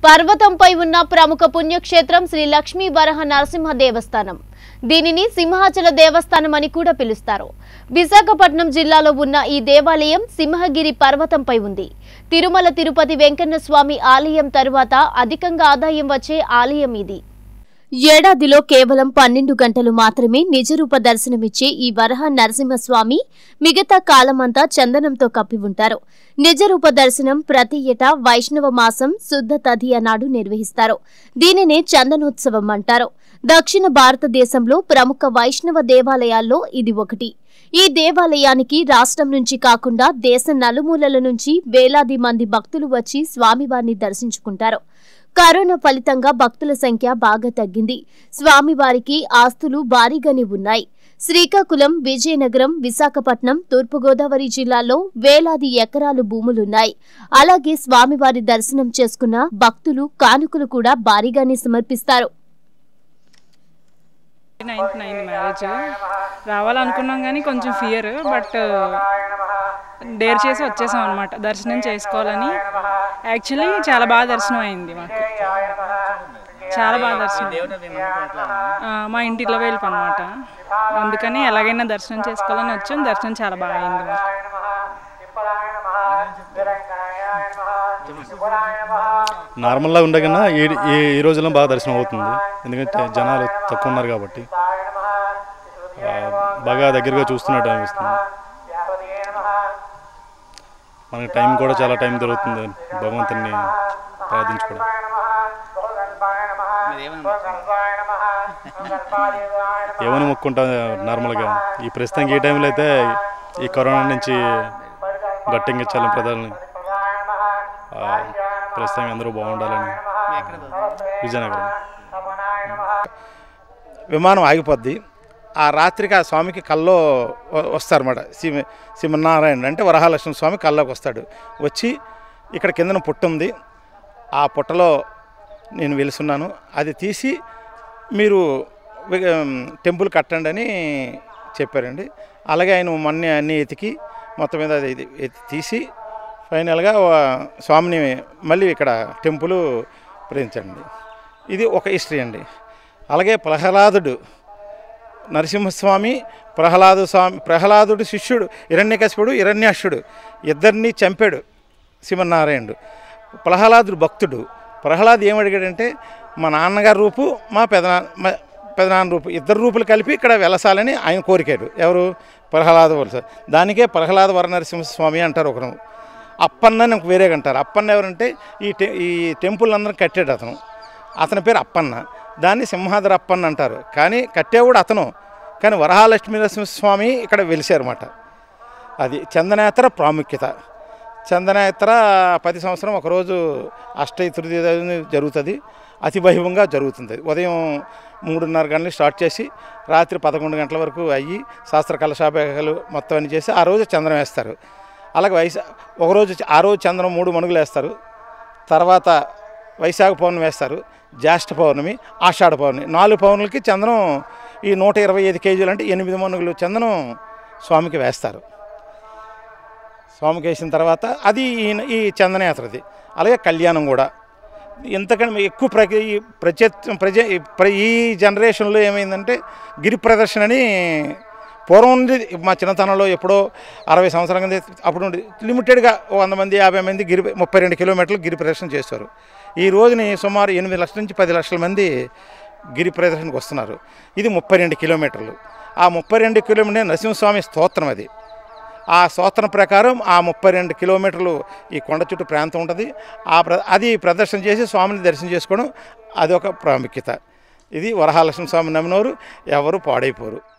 పర్వతంపై ఉన్న ప్రముఖ పుణ్యక్షేత్రం శ్రీ లక్ష్మీ వరహ నరసింహ దేవస్థానం దీనిని సింహాచల దేవస్థానం అని కూడా పిలుస్తారు విశాఖపట్నం జిల్లాలో ఉన్న ఈ దేవాలయం సింహగిరి పర్వతంపై ఉంది తిరుమల తిరుపతి వెంకన్న స్వామి ఆలయం తరువాత అధికంగా ఆదాయం వచ్చే ఆలయం ఇది ఏడాదిలో కేవలం పన్నెండు గంటలు మాత్రమే నిజరూప దర్శనమిచ్చే ఈ వరహ నరసింహస్వామి మిగతా కాలమంతా చందనంతో కప్పి ఉంటారు నిజరూప దర్శనం ప్రతి ఏటా వైష్ణవ మాసం శుద్ధ తదియ నాడు నిర్వహిస్తారు దీనినే చందనోత్సవం అంటారు దక్షిణ భారతదేశంలో ప్రముఖ వైష్ణవ దేవాలయాల్లో ఇది ఒకటి ఈ దేవాలయానికి రాష్ట్రం నుంచి కాకుండా దేశ నలుమూలల నుంచి వేలాది మంది భక్తులు వచ్చి స్వామివారిని దర్శించుకుంటారు కరోనా ఫలితంగా భక్తుల సంఖ్య బాగా తగ్గింది స్వామివారికి ఆస్తులు భారీగానే ఉన్నాయి శ్రీకాకుళం విజయనగరం విశాఖపట్నం తూర్పుగోదావరి జిల్లాల్లో వేలాది ఎకరాలు భూములున్నాయి అలాగే స్వామివారి దర్శనం చేసుకున్న భక్తులు కానుకలు కూడా భారీగానే సమర్పిస్తారు నైన్త్ నైన్ మ్యారేజ్ రావాలనుకున్నాం కానీ కొంచెం ఫియర్ బట్ డేర్ చేసి వచ్చేసాం అనమాట దర్శనం చేసుకోవాలని యాక్చువల్లీ చాలా బాగా దర్శనం అయింది మాకు చాలా బాగా దర్శనం ఆ, మా ఇంటిలో వెళ్ళి అనమాట అందుకని ఎలాగైనా దర్శనం చేసుకోవాలని వచ్చాం దర్శనం చాలా బాగా అయింది మాకు నార్మల్గా ఉండే కన్నా ఈ ఈ ఈ రోజుల్లో బాగా దర్శనం అవుతుంది ఎందుకంటే జనాలు తక్కువ ఉన్నారు కాబట్టి ఆ, బాగా దగ్గరగా చూస్తున్నట్టు అనిపిస్తుంది మనకి టైం కూడా చాలా టైం దొరుకుతుంది భగవంతుని ప్రార్థించుకోవడం ఏమైనా మొక్కుంటా నార్మల్గా ఈ ప్రస్తుతానికి ఈ టైంలో అయితే ఈ కరోనా నుంచి గట్టెంగించాలని ప్రజల్ని ఆ, ప్రస్తుతానికి అందరూ బాగుండాలని విజయనగరం విమానం ఆగిపోద్ది ఆ రాత్రికి ఆ స్వామికి కల్లో వ- వస్తారన్నమాట శ్రీ శ్రీమన్నారాయణ అంటే వరహాలక్ష్మి స్వామి కల్లోకి వస్తాడు వచ్చి ఇక్కడ కిందన పుట్ట ఉంది ఆ పుట్టలో నేను వెలుసున్నాను అది తీసి మీరు వి- టెంపుల్ కట్టండి అని చెప్పారండి అలాగే ఆయన మొన్న అన్నీ ఎతికి మొత్తం మీద అది ఇది ఎత్తి తీసి ఫైనల్గా వా- స్వామిని మళ్ళీ ఇక్కడ టెంపుల్ ప్రతించండి ఇది ఒక హిస్టరీ అండి అలాగే ప్రహ్లాదుడు నరసింహస్వామి ప్రహ్లాదు స్వామి ప్రహ్లాదుడు శిష్యుడు హిరణ్యకశిపుడు హిరణ్యాక్షుడు ఇద్దరిని చంపాడు శివనారాయణుడు ప్రహ్లాదుడు భక్తుడు ప్రహ్లాద్ ఏమడిగాడంటే మా నాన్నగారి రూపు మా పెదనా మా పెదనాన్న రూపు ఇద్దరు రూపులు కలిపి ఇక్కడ వెలసాలని ఆయన కోరికాడు ఎవరు ప్రహ్లాద వలస దానికే ప్రహ్లాద వర నరసింహస్వామి అంటారు ఒకరు అప్పన్న అని ఒక వేరేగా అంటారు అప్పన్న ఎవరంటే ఈ టె ఈ టెంపుల్ అందరం కట్టాడు అతను అతని పేరు అప్పన్న దాన్ని సింహాద్రి అప్పన్న అంటారు కానీ కట్టేవాడు అతను కానీ వరహాలక్ష్మీ నరసింహస్వామి ఇక్కడ వెలిసారన్నమాట అది చందనయాత్ర ప్రాముఖ్యత చందనయాత్ర ప్రతి సంవత్సరం ఒకరోజు అష్టై తృతీయ జరుగుతుంది అతి వైభవంగా జరుగుతుంది ఉదయం మూడున్నర గంటలకు స్టార్ట్ చేసి రాత్రి పదకొండు గంటల వరకు అయ్యి శాస్త్ర కలశాభిషేకాలు మొత్తం అన్ని చేసి ఆ రోజు చందనం వేస్తారు అలాగే వైశా ఒకరోజు ఆ రోజు చందనం మూడు మణుగులు వేస్తారు తర్వాత వైశాఖ పౌర్ణమి వేస్తారు జ్యేష్ఠ పౌర్ణమి ఆషాఢ పౌర్ణమి నాలుగు పౌర్ణమికి చందనం ఈ నూట ఇరవై ఐదు కేజీలు అంటే ఎనిమిది మనుగులు చందనం స్వామికి వేస్తారు స్వామికి వేసిన తర్వాత అది ఈ- ఈ చందనయాత్రది అలాగే కళ్యాణం కూడా ఇంతకంటే ఎక్కువ ప్ర ఈ ప్రచ ప్రజ ఈ ప్ర- ఈ జనరేషన్లో ఏమైందంటే గిరి ప్రదర్శన అని పూర్వం నుండి మా చిన్నతనంలో ఎప్పుడో అరవై సంవత్సరాల కింద అప్పుడు నుండి లిమిటెడ్గా ఓ వంద మంది యాభై మంది గిరి ముప్పై రెండు కిలోమీటర్లు గిరి ప్రదర్శన చేస్తారు ఈ రోజుని సుమారు ఎనిమిది లక్షల నుంచి పది లక్షల మంది గిరి ప్రదర్శనకు వస్తున్నారు ఇది ముప్పై రెండు కిలోమీటర్లు ఆ ముప్పై రెండు కిలోమీటర్ నరసింహస్వామి స్తోత్రం అది ఆ స్తోత్రం ప్రకారం ఆ ముప్పై రెండు కిలోమీటర్లు ఈ కొండ చుట్టూ ప్రాంతం ఉంటుంది ఆ ప్ర అది ప్రదర్శన చేసి స్వామిని దర్శనం చేసుకోవడం అది ఒక ప్రాముఖ్యత ఇది వరహాలక్ష్మి స్వామి నమ్మినవారు ఎవరు పాడైపోరు